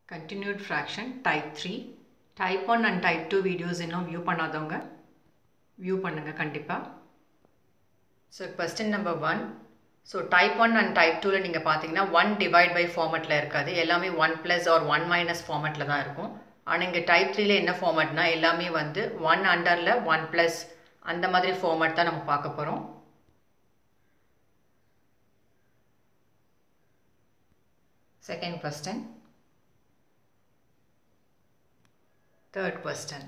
continued fraction type 3 type 1 and type 2 videos இன்னும் view பண்ணாதவங்க view பண்ணுங்க கண்டிப்பாக so question number one so type one and type டூவில் நீங்கள் பார்த்தீங்கன்னா ஒன் டிவைட் பை ஃபார்மெட்டில் இருக்காது எல்லாமே one plus or one minus ஃபார்மெட்டில் தான் இருக்கும் ஆனால் இங்கே டைப் த்ரீல என்ன ஃபார்மெட்னா எல்லாமே வந்து ஒன் அண்டரில் ஒன் ப்ளஸ் அந்த மாதிரி ஃபார்மெட் தான் நம்ம பார்க்க போகிறோம் second question third question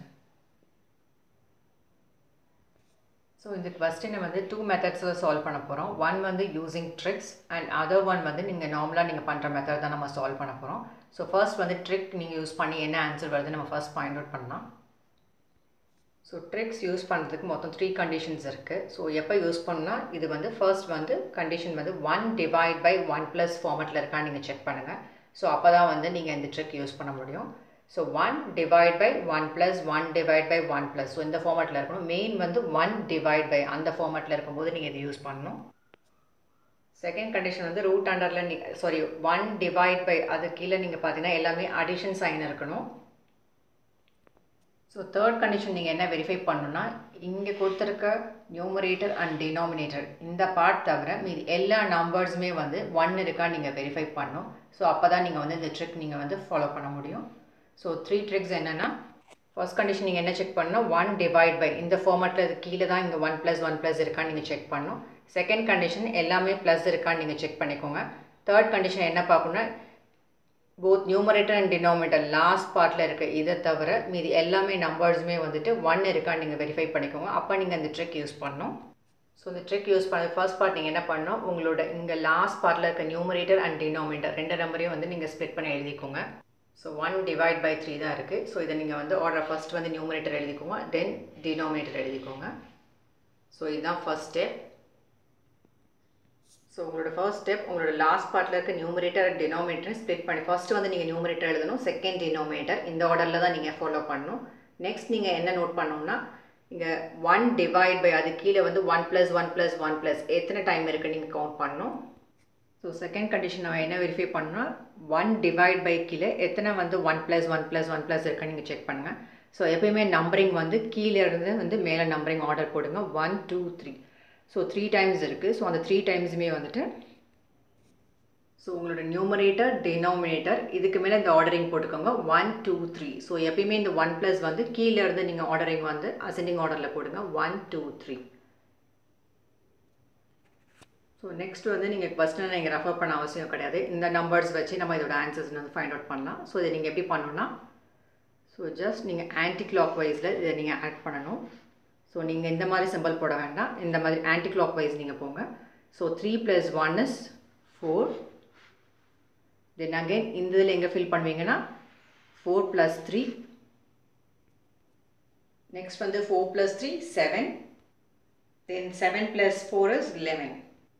so இந்த கொஸ்டினை வந்து டூ மெத்தட்ஸில் சால்வ் பண்ண போகிறோம் ஒன் வந்து using tricks and other one வந்து நீங்கள் நார்மலாக நீங்கள் பண்ணுற மெத்தட் தான் நம்ம சால்வ் பண்ண போகிறோம் ஸோ ஃபர்ஸ்ட் வந்து ட்ரிக் நீங்கள் யூஸ் பண்ணி என்ன ஆன்சர் வருது நம்ம ஃபர்ஸ்ட் பாயிண்ட் அவுட் பண்ணலாம் ஸோ ட்ரிக்ஸ் யூஸ் பண்ணுறதுக்கு மொத்தம் த்ரீ கண்டிஷன்ஸ் இருக்குது ஸோ எப்போ யூஸ் பண்ணால் இது வந்து ஃபர்ஸ்ட் வந்து கண்டிஷன் வந்து one divide by one plus ஃபார்மெட்டில் இருக்கான்னு நீங்கள் செக் பண்ணுங்கள் ஸோ அப்போ தான் வந்து நீங்கள் இந்த ட்ரிக் யூஸ் பண்ண முடியும் so one divide by one plus one divide by one plus so இந்த ஃபார்மெட்டில் இருக்கணும் மெயின் வந்து ஒன் டிவைட் பை அந்த ஃபார்மெட்டில் இருக்கும்போது நீங்கள் இது யூஸ் பண்ணணும் செகண்ட் கண்டிஷன் வந்து ரூட் அண்டரில் நீ சாரி ஒன் டிவைட் பை அது கீழே நீங்கள் பார்த்தீங்கன்னா எல்லாமே அடிஷன் சைன் இருக்கணும் ஸோ தேர்ட் கண்டிஷன் நீங்கள் என்ன வெரிஃபை பண்ணணும்னா இங்கே கொடுத்துருக்க நியூமரேட்டர் அண்ட் டினாமினேட்டர் இந்த பார்ட் தவிர மீது எல்லா நம்பர்ஸுமே வந்து ஒன் இருக்கா நீங்கள் வெரிஃபை பண்ணணும் ஸோ அப்போ தான் நீங்கள் வந்து இந்த ட்ரிக் நீங்கள் வந்து ஃபாலோ பண்ண முடியும் ஸோ த்ரீ ட்ரிக்ஸ் என்னென்னா ஃபர்ஸ்ட் கண்டிஷன் நீங்கள் என்ன செக் பண்ணணும் ஒன் டிவைட் பை இந்த ஃபார்மெட்டில் இது கீழே தான் இங்கே ஒன் ப்ளஸ் ஒன் ப்ளஸ் இருக்கான்னு நீங்கள் செக் பண்ணணும் செகண்ட் கண்டிஷன் எல்லாமே ப்ளஸ் இருக்கான்னு நீங்கள் செக் பண்ணிக்கோங்க தேர்ட் கண்டிஷன் என்ன பார்க்கணும்னா both numerator and denominator last பார்ட்டில் இருக்க இதை தவிர மீதி எல்லாமே நம்பர்ஸுமே வந்துட்டு ஒன் இருக்கான்னு நீங்கள் வெரிஃபை பண்ணிக்கோங்க அப்போ நீங்கள் அந்த ட்ரிக் யூஸ் பண்ணணும் ஸோ இந்த ட்ரிக் யூஸ் பண்ண ஃபர்ஸ்ட் பார்ட் நீங்கள் என்ன பண்ணணும் உங்களோட இங்கே லாஸ்ட் பார்ட்டில் இருக்க நியூமரேட்டர் அண்ட் டினாமினேட்டர் ரெண்டு நம்பரையும் வந்து நீங்கள் ஸ்ப்ளிட் பண்ணி எழுதிக்கோங்க so one divide by three தான் இருக்குது ஸோ இதை நீங்கள் வந்து ஆர்டர் ஃபஸ்ட் வந்து நியூமரேட்டர் எழுதிக்கோங்க தென் டினாமினேட்டர் எழுதிக்கோங்க ஸோ இதுதான் ஃபர்ஸ்ட் ஸ்டெப் ஸோ உங்களோட ஃபர்ஸ்ட் ஸ்டெப் உங்களோட லாஸ்ட் பார்ட்டில் இருக்க நியூமரேட்டர் அண்ட் டினாமினேட்டர் ஸ்ப்ளிட் பண்ணி ஃபர்ஸ்ட் வந்து நீங்கள் நியூமரேட்டர் எழுதணும் செகண்ட் டினாமினேட்டர் இந்த ஆர்டரில் தான் நீங்கள் ஃபாலோ பண்ணணும் நெக்ஸ்ட் நீங்கள் என்ன நோட் பண்ணணும்னா இங்கே ஒன் டிவைட் பை அது கீழே வந்து one plus one plus one plus எத்தனை டைம் இருக்குது நீங்கள் கவுண்ட் பண்ணணும் ஸோ செகண்ட் கண்டிஷன் நம்ம என்ன வெரிஃபை பண்ணோம்னா ஒன் டிவைட் பை கீழே எத்தனை வந்து one plus one plus one plus இருக்குன்னு நீங்கள் செக் பண்ணுங்கள் ஸோ எப்பயுமே நம்பரிங் வந்து கீழே இருந்து வந்து மேலே நம்பரிங் ஆர்டர் போடுங்க one two three so three times இருக்குது ஸோ அந்த த்ரீ டைம்ஸுமே வந்துட்டு ஸோ உங்களோட நியூமரேட்டர் டினாமினேட்டர் இதுக்கு மேலே இந்த ஆர்டரிங் போட்டுக்கோங்க ஒன் டூ த்ரீ ஸோ எப்பயுமே இந்த ஒன் ப்ளஸ் வந்து கீழே இருந்து நீங்கள் ஆர்டரிங் வந்து அசெண்டிங் ஆர்டரில் போடுங்க one two three so next வந்து நீங்கள் கொஸ்டினை நீங்கள் ரெஃபர் பண்ண அவசியம் கிடையாது இந்த நம்பர்ஸ் வச்சு நம்ம இதோட ஆன்சர்ஸ் வந்து ஃபைண்ட் அவுட் பண்ணலாம் ஸோ இதை நீங்கள் எப்படி பண்ணணும்னா ஸோ ஜஸ்ட் நீங்கள் ஆன்டி கிளாக் வைஸில் இதை நீங்கள் ஆட் பண்ணணும் ஸோ நீங்கள் இந்த மாதிரி சிம்பிள் போட வேண்டாம் இந்த மாதிரி ஆன்டி கிளாக் வைஸ் நீங்கள் போங்க so three plus one is four then again இந்த இதில் எங்கே ஃபில் பண்ணுவீங்கன்னா ஃபோர் ப்ளஸ் த்ரீ நெக்ஸ்ட் வந்து four plus three seven then seven plus four is eleven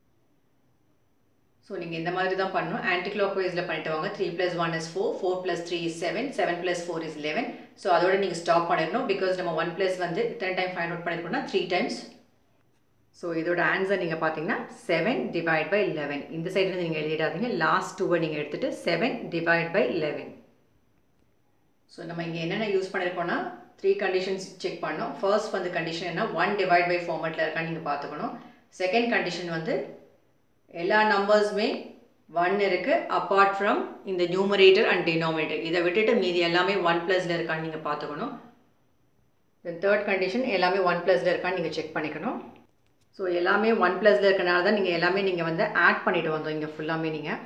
so நீங்கள் இந்த மாதிரி தான் பண்ணணும் ஆன்டி கிளாக் வைஸில் பண்ணிட்டு வாங்க three plus one is four four plus three is seven seven plus four is eleven so அதோட நீங்கள் ஸ்டாப் பண்ணிடணும் பிகாஸ் நம்ம ஒன் ப்ளஸ் வந்து இத்தனை டைம் ஃபைண்ட் அவுட் பண்ணிருக்கோம்னா த்ரீ டைம்ஸ் ஸோ இதோட ஆன்சர் நீங்கள் பார்த்தீங்கன்னா செவன் டிவைட் பை லெவன் இந்த சைட்லேருந்து நீங்கள் எழுதிடாதீங்க லாஸ்ட் டூவை நீங்கள் எடுத்துகிட்டு seven divide by eleven so நம்ம இங்கே என்னென்ன யூஸ் பண்ணியிருக்கோம்னா த்ரீ கண்டிஷன்ஸ் செக் பண்ணோம் ஃபர்ஸ்ட் வந்து கண்டிஷன் என்ன ஒன் டிவைட் பை ஃபார்மெட்டில் இருக்கான்னு நீங்கள் பார்த்துக்கணும் செகண்ட் கண்டிஷன் வந்து எல்லா நம்பர்ஸுமே ஒன் இருக்குது அப்பார்ட் ஃப்ரம் இந்த நியூமரேட்டர் அண்ட் டினாமினேட்டர் இதை விட்டுட்டு மீதி எல்லாமே ஒன் ப்ளஸில் இருக்கான்னு நீங்கள் பார்த்துக்கணும் தென் தேர்ட் கண்டிஷன் எல்லாமே ஒன் ப்ளஸில் இருக்கான்னு நீங்கள் செக் பண்ணிக்கணும் ஸோ எல்லாமே ஒன் ப்ளஸில் இருக்கனால தான் நீங்கள் எல்லாமே நீங்கள் வந்து ஆட் பண்ணிட்டு வந்தோம் இங்கே ஃபுல்லாமே நீங்கள்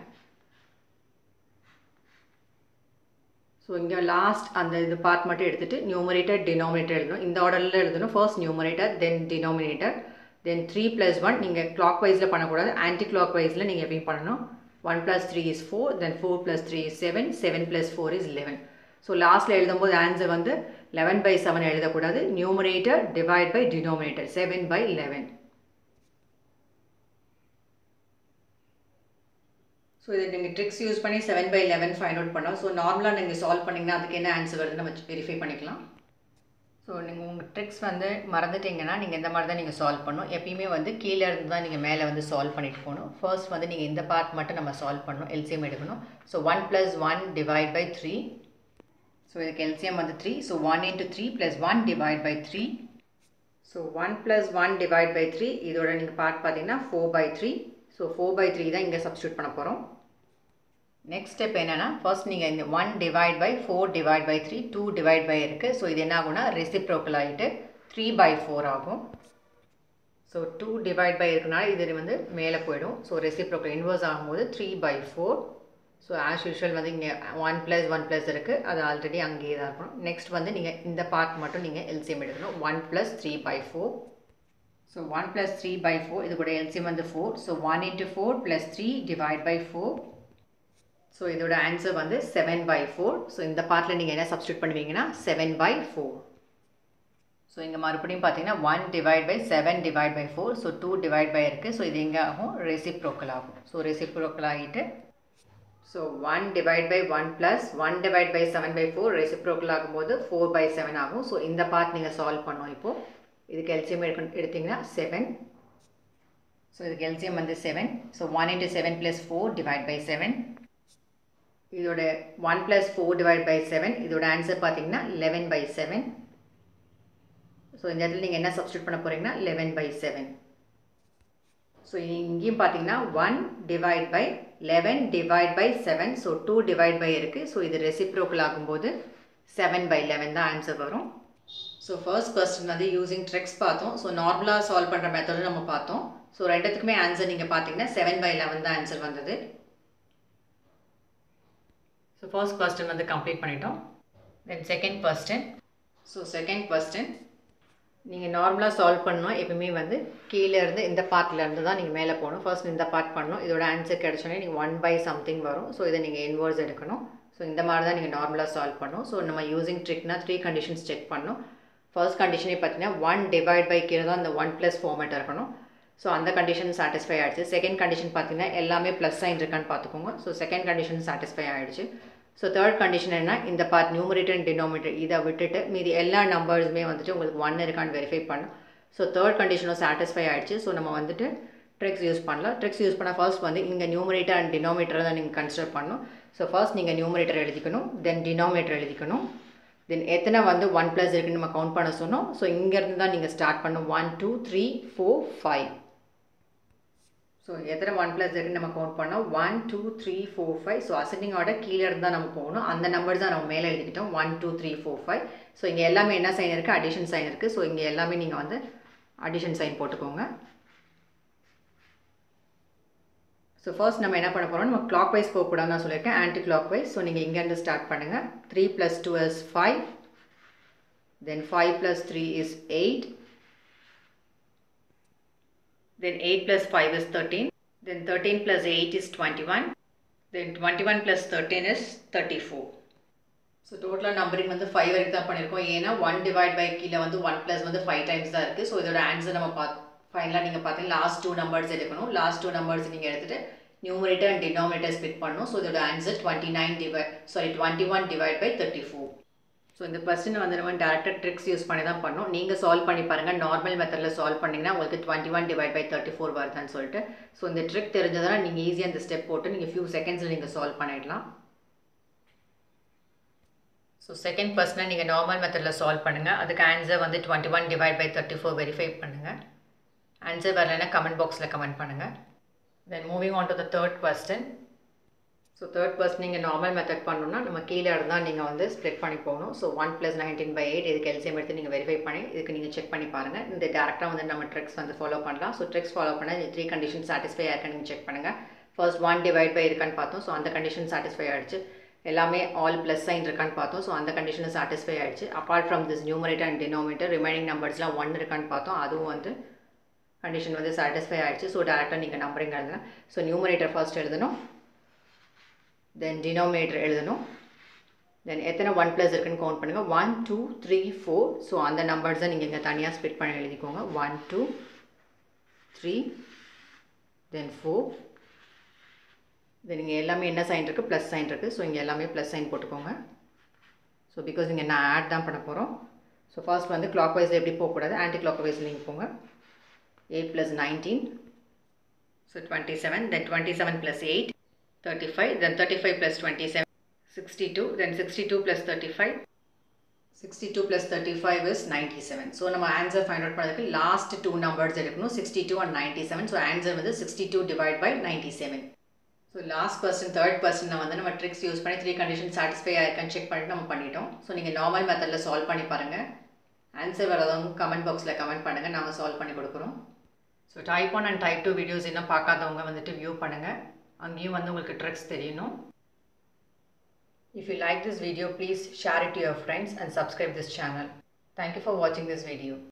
ஸோ இங்கே லாஸ்ட் அந்த இது பார்ட் மட்டும் எடுத்துகிட்டு நியூமரேட்டர் டினாமினேட்டர் எழுதணும் இந்த ஆர்டரில் எழுதணும் first numerator then denominator then three plus one நீங்கள் கிளாக் வைஸில் பண்ணக்கூடாது ஆன்டி கிளாக் வைஸில் நீங்கள் எப்படி பண்ணணும் one plus three is four then four plus three is seven seven plus four is eleven so லாஸ்ட்டில் எழுதும்போது ஆன்சர் வந்து லெவன் பை செவன் எழுதக்கூடாது numerator divide by denominator seven by eleven so இதை நீங்கள் ட்ரிக்ஸ் யூஸ் பண்ணி seven by eleven find out பண்ணோம் so நார்மலாக நீங்கள் சால்வ் பண்ணிங்கன்னா அதுக்கு என்ன ஆன்சர் வருது நம்ம வெரிஃபை பண்ணிக்கலாம் ஸோ நீங்கள் உங்கள் ட்ரிக்ஸ் வந்து மறந்துட்டீங்கன்னா நீங்கள் இந்த மாதிரி தான் நீங்கள் சால்வ் பண்ணணும் எப்பயுமே வந்து கீழே இருந்து தான் நீங்கள் மேலே வந்து சால்வ் பண்ணிட்டு போகணும் ஃபர்ஸ்ட் வந்து நீங்கள் இந்த பார்ட் மட்டும் நம்ம சால்வ் பண்ணணும் எல்சிஎம் எடுக்கணும் so one plus one divide by three so இதுக்கு எல்சிஎம் வந்து three so one into three plus one divide by three so one plus one divide by three இதோட நீங்கள் பார்ட் பார்த்தீங்கன்னா four by three so four by three தான் இங்கே substitute பண்ண போகிறோம் next step என்னென்னா ஃபர்ஸ்ட் நீங்கள் இந்த one divide by four divide by three two divide by இருக்குது ஸோ இது என்ன ஆகும்னா ரெசிப்ரோக்கல் ஆகிட்டு த்ரீ பை ஃபோர் ஆகும் ஸோ டூ டிவைட் பை இருக்கனால இது வந்து மேலே போயிடும் ஸோ ரெசிப்ரோக்கல் இன்வர்ஸ் ஆகும்போது three by four so as usual வந்து இங்கே ஒன் ப்ளஸ் ஒன் ப்ளஸ் இருக்குது அது ஆல்ரெடி அங்கேயே தான் இருக்கணும் நெக்ஸ்ட் வந்து நீங்கள் இந்த பார்ட் மட்டும் நீங்கள் எல்சிஎம் எடுக்கணும் one plus three by four so one plus three by four இது கூட எல்சிஎம் வந்து four so one into four plus three divide by four so இதோட ஆன்சர் வந்து செவன் பை ஃபோர் ஸோ இந்த பார்ட்டில் நீங்கள் என்ன சப்ஸ்டியூட் பண்ணுவீங்கன்னா செவன் பை ஃபோர் ஸோ இங்கே மறுபடியும் பார்த்தீங்கன்னா one divide by seven divide by four so two divide by இருக்குது ஸோ இது எங்கே ஆகும் ரெசிப்ரோக்கல் ஆகும் ஸோ ரெசிப்ரோக்கல் ஆகிட்டு so one divide by one plus one divide by seven by four reciprocal ஆகும்போது ஃபோர் பை செவன் ஆகும் so இந்த part நீங்கள் சால்வ் பண்ணோம் இப்போது இதுக்கு எல்சிஎம் எடுக்க எடுத்திங்கன்னா செவன் ஸோ இதுக்கு எல்சிஎம் வந்து seven so one into seven plus four divide by seven இதோட one plus four divide by seven இதோட ஆன்சர் பார்த்தீங்கன்னா லெவன் பை செவன் ஸோ இந்த இடத்துல நீங்கள் என்ன சப்ஸ்டியூட் பண்ண போகிறீங்கன்னா லெவன் பை செவன் ஸோ இங்கேயும் பார்த்தீங்கன்னா one divide by eleven divide by seven so two divide by இருக்குது ஸோ இது ரெசிப்ரோக்கல் ஆகும்போது செவன் பை லெவன் தான் ஆன்சர் வரும் ஸோ ஃபர்ஸ்ட் கொஸ்டின் வந்து யூஸிங் ட்ரிக்ஸ் பார்த்தோம் ஸோ நார்மலாக சால்வ் பண்ணுற மெத்தடும் நம்ம பார்த்தோம் ஸோ ரெண்டுத்துக்குமே ஆன்சர் நீங்கள் பார்த்தீங்கன்னா செவன் பை லெவன் தான் ஆன்சர் வந்தது ஸோ ஃபர்ஸ்ட் கொஸ்டின் வந்து கம்ப்ளீட் பண்ணிட்டோம் then second question so second question நீங்கள் நார்மலாக சால்வ் பண்ணணும் எப்பவுமே வந்து கீழே இருந்து இந்த பார்ட்டில் இருந்து தான் நீங்கள் மேலே போகணும் ஃபர்ஸ்ட் இந்த பார்ட் பண்ணணும் இதோட ஆன்சர் கிடச்சோன்னே நீங்கள் ஒன் பை சம்திங் வரும் ஸோ இதை நீங்கள் இன்வர்ஸ் எடுக்கணும் ஸோ இந்த மாதிரி தான் நீங்கள் நார்மலாக சால்வ் பண்ணணும் ஸோ நம்ம யூஸிங் ட்ரிக்னா த்ரீ கண்டிஷன்ஸ் செக் பண்ணணும் ஃபர்ஸ்ட் கண்டிஷனே பார்த்தீங்கன்னா ஒன் டிவைட் பை கீழே தான் இந்த ஒன் ப்ளஸ் ஃபார்மேட் இருக்கணும் ஸோ அந்த கண்டிஷன் சாட்டிஸ்ஃபை ஆகிடுச்சு செகண்ட் கண்டிஷன் பார்த்தீங்கன்னா எல்லாமே ப்ளஸ் சைன் இருக்கான்னு பார்த்துக்கோங்க ஸோ செகண்ட் கண்டிஷன் சாட்டிஸ்ஃபை ஆகிடுச்சு ஸோ தேர்ட் கண்டிஷன் என்ன இந்த பார்ட் நியூமரேட்டர் அண்ட் டினாமினேட்டர் இதை விட்டுட்டு மீதி எல்லா நம்பர்ஸுமே வந்துட்டு உங்களுக்கு ஒன் இருக்கான்னு வெரிஃபை பண்ணும் ஸோ தேர்ட் கண்டிஷனும் சாட்டிஸ்ஃபை ஆகிடுச்சு ஸோ நம்ம வந்துட்டு ட்ரிக்ஸ் யூஸ் பண்ணலாம் ட்ரிக்ஸ் யூஸ் பண்ணால் ஃபர்ஸ்ட் வந்து இங்கே நியூமரேட்டர் அண்ட் டினாமினேட்டர் தான் நீங்கள் கன்சிடர் பண்ணணும் ஸோ ஃபர்ஸ்ட் நீங்கள் நியூமரேட்டர் எழுதிக்கணும் தென் டினாமினேட்டர் எழுதிக்கணும் தென் எத்தனை வந்து ஒன் ப்ளஸ் இருக்குன்னு நம்ம கவுண்ட் பண்ண சொன்னோம் ஸோ இங்கேருந்து தான் நீங்கள் ஸ்டார்ட் பண்ணணும் one two three four five so எத்தனை ஒன் ப்ளஸ் இருக்குன்னு நம்ம கவுண்ட் பண்ணோம் one two three four five so ascending order கீழே இருந்து தான் நம்ம போகணும் அந்த நம்பர் தான் நம்ம மேலே எழுதிக்கிட்டோம் one two three four five so இங்கே எல்லாமே என்ன சைன் இருக்குது அடிஷன் சைன் இருக்குது ஸோ இங்கே எல்லாமே நீங்கள் வந்து அடிஷன் சைன் போட்டுக்கோங்க ஸோ ஃபர்ஸ்ட் நம்ம என்ன பண்ண போகிறோம் நம்ம கிளாக் வைஸ் போகக்கூடாதுன்னு நான் சொல்லியிருக்கேன் ஆன்டி கிளாக் வைஸ் ஸோ நீங்கள் இங்கேருந்து ஸ்டார்ட் பண்ணுங்கள் three plus two is five then five plus three is eight then 8 plus 5 is 13, then 13 plus 8 is 21, then 21 plus 13 is 34. So டோட்டலாக நம்பரிங் வந்து ஃபைவ் வரைக்கும் தான் பண்ணியிருக்கோம் ஏன்னா ஒன் டிவைட் பை கீழே வந்து ஒன் ப்ளஸ் வந்து ஃபைவ் டைம்ஸ் தான் இருக்குது ஸோ இதோட ஆன்சர் நம்ம பார்த்து ஃபைனலாக நீங்கள் பார்த்தீங்கன்னா லாஸ்ட் டூ நம்பர்ஸ் எடுக்கணும் லாஸ்ட் டூ நம்பர்ஸ் நீங்கள் எடுத்துகிட்டு நியூமரேட்டர் அண்ட் டினாமினேட்டர் ஸ்பிட் பண்ணணும் ஸோ இதோட answer twenty nine divide sorry twenty one divide by thirty four so இந்த கொஸ்டின் வந்து நம்ம டேரக்டாக ட்ரிக்ஸ் யூஸ் பண்ணி தான் பண்ணோம் நீங்கள் சால்வ் பண்ணி பாருங்கள் நார்மல் மெத்தடில் சால்வ் பண்ணிங்கன்னா உங்களுக்கு twenty one divide by thirty four வருதுன்னு சொல்லிட்டு ஸோ இந்த ட்ரிக் தெரிஞ்சதுனா நீங்கள் ஈஸியாக இந்த ஸ்டெப் போட்டு நீங்கள் ஃபியூ செகண்ட்ஸில் நீங்கள் சால்வ் பண்ணிடலாம் ஸோ செகண்ட் கொஸ்டினை நீங்கள் நார்மல் மெத்தடில் சால்வ் பண்ணுங்கள் அதுக்கு ஆன்சர் வந்து twenty one divide by thirty four verify பண்ணுங்கள் ஆன்சர் வரலைன்னா கமெண்ட் பாக்ஸில் கமெண்ட் பண்ணுங்கள் then moving on to the third question so third first நீங்கள் நார்மல் மெத்தட் பண்ணணும்னா நம்ம கீழே இருந்தால் நீங்கள் வந்து ஸ்ப்ளிட் பண்ணி போகணும் so one plus nineteen by eight இதுக்கு எல்சிஎம் எடுத்து நீங்கள் வெரிஃபை பண்ணி இதுக்கு நீங்கள் செக் பண்ணி பாருங்கள் இந்த டேரெக்டாக வந்து நம்ம ட்ரிக்ஸ் வந்து ஃபாலோ பண்ணலாம் ஸோ ட்ரிக்ஸ் ஃபாலோ பண்ண இந்த த்ரீ கண்டிஷன் சாட்டிஸ்ஃபை ஆயிருக்கான்னு நீங்கள் செக் பண்ணுங்கள் ஃபர்ஸ்ட் ஒன் டிவைட் பை இருக்கான்னு பார்த்தோம் ஸோ அந்த கண்டிஷன் சாட்டிஸ்ஃபை ஆகிடுச்சு எல்லாமே ஆல் ப்ளஸ் சைன் இருக்கான்னு பார்த்தோம் ஸோ அந்த கண்டிஷன் சாட்டிஸ்ஃபை ஆகிடுச்சு apart from this numerator and denominator remaining நம்பர்ஸ்லாம் ஒன் இருக்கான்னு பார்த்தோம் அதுவும் வந்து கண்டிஷன் வந்து சாட்டிஸ்ஃபை ஆகிடுச்சு ஸோ டேரெக்டாக நீங்கள் நம்பரிங் எழுதலாம் ஸோ நியூமரேட்டர் ஃபர்ஸ்ட் எழுதணும் தென் டினாமினேட்டர் எழுதணும் தென் எத்தனை ஒன் ப்ளஸ் இருக்குன்னு கவுண்ட் பண்ணுங்கள் one two three four so அந்த நம்பர்ஸை நீங்கள் இங்கே தனியாக ஸ்ப்ளிட் பண்ணி எழுதிக்கோங்க one two three then four then இங்கே எல்லாமே என்ன சைன் இருக்குது ப்ளஸ் சைன் இருக்குது ஸோ இங்கே எல்லாமே ப்ளஸ் சைன் போட்டுக்கோங்க ஸோ பிகாஸ் இங்கே நான் ஆட் தான் பண்ண போகிறோம் ஸோ ஃபர்ஸ்ட் வந்து கிளாக் வைஸில் எப்படி போகக்கூடாது ஆன்டி கிளாக் வைஸில் நீங்கள் போங்க eight plus nineteen so twenty seven then twenty seven plus eight thirty five then thirty five plus twenty seven sixty two then sixty two plus thirty five sixty two plus thirty five is ninety seven so நம்ம answer find out பண்ணதுக்கு last two numbers எடுக்கணும் sixty two and ninety seven so answer வந்து sixty two divide by ninety seven so last person third person வந்து நம்ம tricks use பண்ணி three condition satisfy ஆயிருக்கான்னு check பண்ணிட்டு நம்ம பண்ணிட்டோம் ஸோ நீங்கள் நார்மல் மெத்தடில் சால்வ் பண்ணி பாருங்கள் ஆன்சர் வரதவங்க கமெண்ட் பாக்ஸில் கமெண்ட் பண்ணுங்கள் நாங்கள் சால்வ் பண்ணி கொடுக்குறோம் so type one and type two videos இன்னும் பார்க்காதவங்க வந்துட்டு வியூ பண்ணுங்கள் அங்கேயும் வந்து உங்களுக்கு ட்ரிக்ஸ் தெரியணும் If you like this video, please share it to your friends and subscribe this channel. Thank you for watching this video.